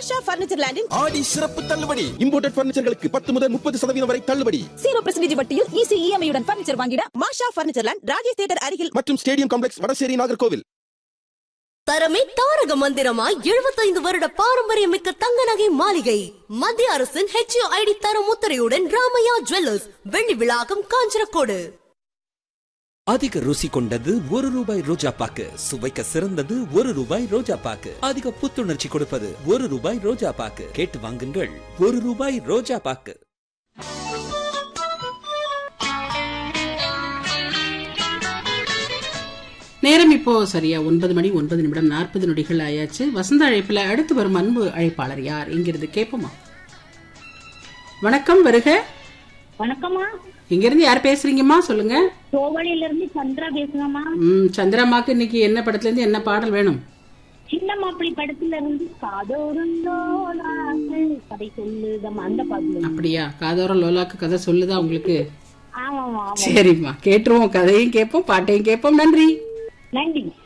மாஷா furniture லேண்டின் ஆடி சிறப்பு தள்ளுபடி இம்போர்ட்டட் பர்னிச்சர்களுக்கு பத்து முதல் முப்பது சதவீதம் வரை தள்ளுபடி ஜீரோ பர்சன்டேஜ் வட்டியில் ஈஸி இஎம்ஐ உடன் பர்னிச்சர் வாங்கிட Masha furniture land Rajesh theatre அருகில் மற்றும் ஸ்டேடியம் காம்ப்ளெக்ஸ் வடசேரி நாகர்கோவில் தரமே தாரக மந்திரமாய் எழுபத்தைந்து வருட பாரம்பரியமிக்க தங்க நகை மாளிகை மத்திய அரசின் ஹெச்ஐடி தரம் முத்திரையுடன் ராமையா ஜுவல்லர்ஸ் வெள்ளி விழாக்கம் காஞ்சரக்கோடு அதிக ருசி கொண்டது ஒரு ரூபாய் ரோஜா பாக்கு சுவைக்க சிறந்தது ஒரு ரூபாய் ரோஜா பாக்கு அதிக புத்துணர்ச்சி கொடுப்பது ஒரு ரூபாய் ரோஜா பாக்கு கேட்டு வாங்குங்கள் ஒரு ரூபாய் ரோஜா பாக்கு நேரம் இப்போ சரியா ஒன்பது மணி ஒன்பது நிமிடம் நாற்பது நொடிகள் ஆயாச்சு வசந்த அழைப்புல அடுத்து வரும் அன்பு அழைப்பாளர் யார் இங்கிருந்து கேட்போமா வணக்கம் வருக வணக்கம்மா இங்கிருந்து யார் பேசுறீங்கம்மா சொல்லுங்க கோவளியில இருந்து சந்திரா பேசுங்கம்மா ம் சந்திரமாக்கு இன்னைக்கு என்ன படத்துல இருந்து என்ன பாடல் வேணும் சின்ன மாப்பிள்ளை படத்துல இருந்து காதோருந்தோலாக்கு கதை சொல்லுதம்மா அந்த பாட்டு அப்படியா காதோரம் லோலாக்கு கதை சொல்லுதா உங்களுக்கு ஆமாமா ஆமா சரிம்மா கேட்டுருவோம் கதையும் கேட்போம் பாட்டையும் கேட்போம் நன்றி நன்றி